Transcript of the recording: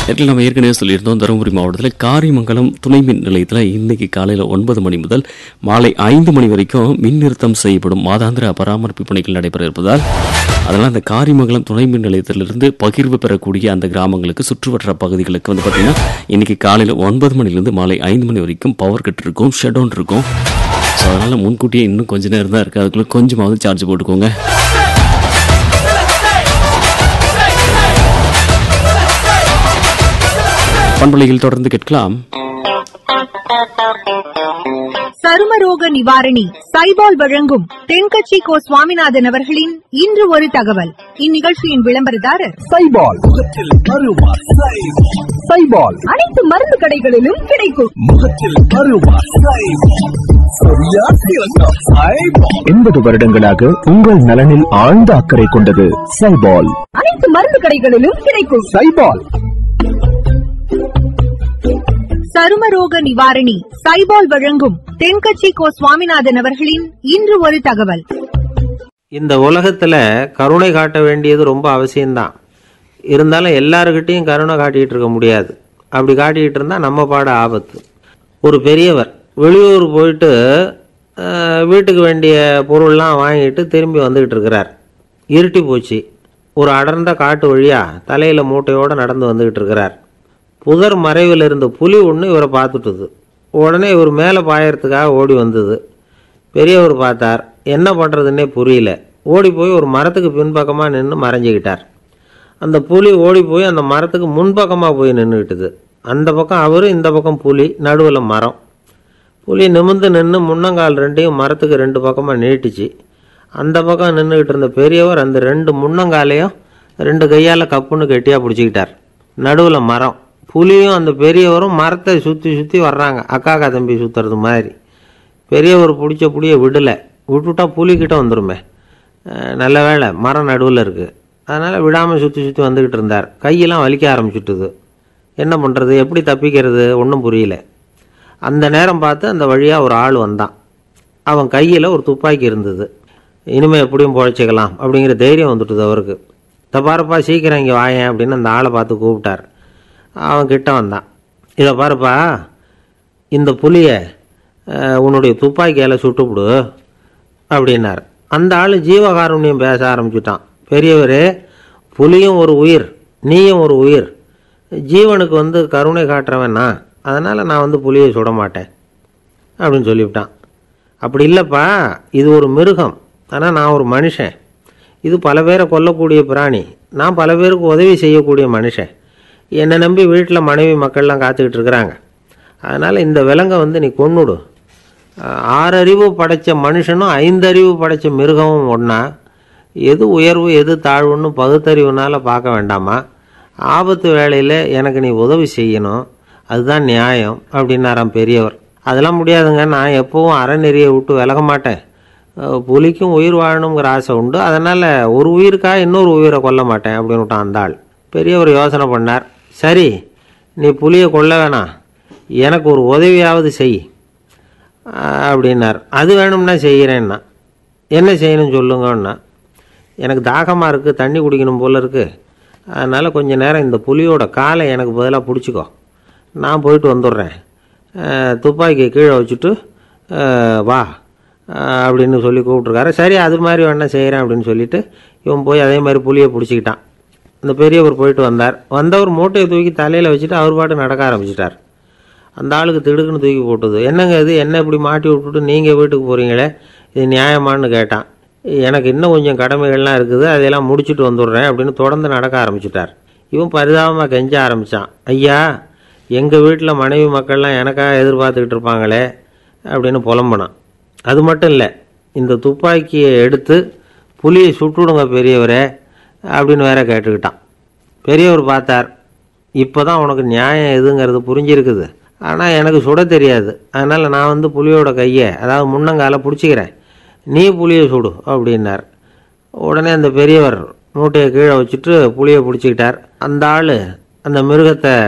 நேற்றில் நம்ம ஏற்கனவே சொல்லியிருந்தோம் தருமபுரி மாவட்டத்தில் காரிமங்கலம் துணை மின் நிலையத்தில் இன்னைக்கு காலையில் ஒன்பது மணி முதல் மாலை ஐந்து மணி வரைக்கும் மின் நிறுத்தம் செய்யப்படும் மாதாந்திர பராமரிப்பு பணிகள் நடைபெற இருப்பதால் அதனால் அந்த காரிமங்கலம் துணை மின் நிலையத்திலிருந்து பகிர்வு பெறக்கூடிய அந்த கிராமங்களுக்கு சுற்றுவட்டார பகுதிகளுக்கு வந்து பார்த்தீங்கன்னா இன்னைக்கு காலையில் ஒன்பது மணிலேருந்து மாலை ஐந்து மணி வரைக்கும் பவர் கட் இருக்கும் ஷட் டவுன் இருக்கும் ஸோ அதனால் முன்கூட்டியே இன்னும் கொஞ்ச நேரம் தான் இருக்குது அதுக்குள்ளே கொஞ்சமாவது சார்ஜ் போட்டுக்கோங்க பண்பலையில் தொடர்ந்து கேட்கலாம் சருமரோக நிவாரணி சைபால் வழங்கும் தென்கட்சி கோ சுவாமிநாதன் அவர்களின் இன்று ஒரு தகவல் இந்நிகழ்ச்சியின் விளம்பரதாரர் சைபால் முகத்தில் அருவா சைபால் சைபால் அனைத்து மருந்து கடைகளிலும் கிடைக்கும் முகத்தில் அருவா சைபால் சரியா சிறந்த சைபால் எண்பது வருடங்களாக உங்கள் நலனில் ஆழ்ந்த அக்கறை கொண்டது சைபால் அனைத்து மருந்து கடைகளிலும் கிடைக்கும் சைபால் சருமரோக நிவாரணி சைபால் வழங்கும் தென்கட்சி கோ சுவாமிநாதன் அவர்களின் இன்று ஒரு தகவல் இந்த உலகத்தில் கருணை காட்ட வேண்டியது ரொம்ப அவசியம்தான் இருந்தாலும் எல்லாருக்கிட்டையும் கருணை காட்டிகிட்டு இருக்க முடியாது அப்படி காட்டிக்கிட்டு இருந்தால் நம்ம பாட ஆபத்து ஒரு பெரியவர் வெளியூர் போயிட்டு அஹ், வீட்டுக்கு வேண்டிய பொருள்லாம் வாங்கிட்டு திரும்பி வந்துக்கிட்டு இருக்கிறார் இருட்டி போச்சு ஒரு அடர்ந்த காட்டு வழியாக தலையில் மூட்டையோடு நடந்து வந்துக்கிட்டு இருக்கிறார் புதர் மறைவில் இருந்த புலி ஒன்று இவரை பார்த்துட்டுது உடனே இவர் மேலே பாயறதுக்காக ஓடி வந்தது பெரியவர் பார்த்தார் என்ன பண்ணுறதுன்னே புரியல ஓடி போய் ஒரு மரத்துக்கு பின்பக்கமாக நின்று மறைஞ்சிக்கிட்டார் அந்த புலி ஓடி போய் அந்த மரத்துக்கு முன்பக்கமாக போய் நின்றுக்கிட்டுது அந்த பக்கம் அவர் இந்த பக்கம் புலி நடுவில் மரம் புலி நிமிர்ந்து நின்று முன்னங்கால் ரெண்டையும் மரத்துக்கு ரெண்டு பக்கமாக நீட்டிச்சு அந்த பக்கம் நின்றுக்கிட்டு இருந்த பெரியவர் அந்த ரெண்டு முன்னங்காலையும் ரெண்டு கையால் கப்புன்னு கெட்டியாக பிடிச்சிக்கிட்டார் நடுவில் மரம் புலியும் அந்த பெரியவரும் மரத்தை சுற்றி சுற்றி வர்றாங்க அக்காக்கா தம்பி சுற்றுறது மாதிரி பெரியவர் பிடிச்ச புளியை விடலை விட்டுட்டா புலிக்கிட்ட வந்துருமே அஹ் நல்ல வேளை மரம் நடுவில் இருக்குது அதனால் விடாமல் சுற்றி சுற்றி வந்துக்கிட்டு இருந்தார் கையெல்லாம் வலிக்க ஆரம்பிச்சுட்டுது என்ன பண்ணுறது எப்படி தப்பிக்கிறது ஒன்றும் புரியல அந்த நேரம் பார்த்து அந்த வழியாக ஒரு ஆள் வந்தான் அவன் கையில் ஒரு துப்பாக்கி இருந்தது இனிமேல் எப்படியும் பொழைச்சிக்கலாம் அப்படிங்கிற தைரியம் வந்துட்டுது அவருக்கு தப்பாருப்பா சீக்கிரம் இங்கே வாயேன் அப்படின்னு அந்த ஆளை பார்த்து கூப்பிட்டார் அவன் கிட்ட வந்தான் இதை பாருப்பா இந்த புலியை அஹ், உன்னுடைய துப்பாக்கியால் சுட்டுவிடு அப்படின்னார் அந்த ஆள் ஜீவகாருண்யம் பேச ஆரம்பிச்சுட்டான் பெரியவரே புலியும் ஒரு உயிர் நீயும் ஒரு உயிர் ஜீவனுக்கு வந்து கருணை காட்டுறவன் நான் அதனால் நான் வந்து புலியை சுட மாட்டேன் அப்படின்னு சொல்லிவிட்டான் அப்படி இல்லைப்பா இது ஒரு மிருகம் ஆனால் நான் ஒரு மனுஷன் இது பல பேரை கொல்லக்கூடிய பிராணி நான் பல பேருக்கு உதவி செய்யக்கூடிய மனுஷன் என்னை நம்பி வீட்டில் மனைவி மக்கள்லாம் காத்துக்கிட்டு இருக்கிறாங்க அதனால் இந்த விலங்கை வந்து நீ கொன்னுடு அஹ், ஆறறிவு படைத்த மனுஷனும் ஐந்தறிவு படைத்த மிருகமும் ஒன்றா எது உயர்வு எது தாழ்வுன்னு பகுத்தறிவுனால பார்க்க வேண்டாமா ஆபத்து வேளையில் எனக்கு நீ உதவி செய்யணும் அதுதான் நியாயம் அப்படின்னாராம் பெரியவர் அதெல்லாம் முடியாதுங்க நான் எப்பவும் அறநெறியை விட்டு விலக மாட்டேன் அஹ், புலிக்கும் உயிர் வாழணுங்கிற ஆசை உண்டு அதனால் ஒரு உயிருக்காக இன்னொரு உயிரை கொல்ல மாட்டேன் அப்படின்னு விட்டான் அந்த ஆள் பெரியவர் யோசனை பண்ணார் சரி நீ புலியை கொல்ல வேணாம் எனக்கு ஒரு உதவியாவது செய் அஹ், அப்படின்னார் அது வேணும்னா செய்கிறேன்னா என்ன செய்யணும் சொல்லுங்கன்னா எனக்கு தாகமாக இருக்குது தண்ணி குடிக்கணும் போல் இருக்குது அதனால் கொஞ்ச நேரம் இந்த புலியோட காலை எனக்கு பதிலாக பிடிச்சிக்கோ நான் போயிட்டு வந்துடுறேன் அஹ், துப்பாக்கியை கீழே வச்சுட்டு அஹ், வா அஹ், அப்படின்னு சொல்லி கூப்பிட்ருக்காரு சரி அது மாதிரி வேணா செய்கிறேன் அப்படின்னு சொல்லிட்டு இவன் போய் அதே மாதிரி புலியை பிடிச்சிக்கிட்டான் அந்த பெரியவர் போயிட்டு வந்தார் வந்தவர் மூட்டையை தூக்கி தலையில் வச்சுட்டு அவர் பாட்டு நடக்க ஆரம்பிச்சிட்டார் அந்த ஆளுக்கு திடுக்குன்னு தூக்கி போட்டுது என்னங்க இது என்ன இப்படி மாட்டி விட்டுட்டு நீங்கள் வீட்டுக்கு போகிறீங்களே இது நியாயமான்னு கேட்டான் எனக்கு இன்னும் கொஞ்சம் கடமைகள்லாம் இருக்குது அதையெல்லாம் முடிச்சுட்டு வந்துடுறேன் அப்படின்னு தொடர்ந்து நடக்க ஆரம்பிச்சிட்டார் இவன் பரிதாபமாக கெஞ்ச ஆரம்பித்தான் ஐயா எங்கள் வீட்டில் மனைவி மக்கள்லாம் எனக்காக எதிர்பார்த்துக்கிட்டு இருப்பாங்களே அப்படின்னு புலம்புனான் அது மட்டும் இல்லை இந்த துப்பாக்கியை எடுத்து புலியை சுட்டுடுங்க பெரியவரே அப்படின்னு வேற கேட்டுக்கிட்டான் பெரியவர் பார்த்தார் இப்போ தான் உனக்கு நியாயம் எதுங்கிறது புரிஞ்சிருக்குது ஆனால் எனக்கு சுட தெரியாது அதனால் நான் வந்து புலியோட கையை அதாவது முன்னங்கால பிடிச்சிக்கிறேன் நீ புளியை சுடு அப்படின்னார் உடனே அந்த பெரியவர் மூட்டையை கீழே வச்சுட்டு புளியை பிடிச்சிக்கிட்டார் அந்த ஆள் அந்த மிருகத்தை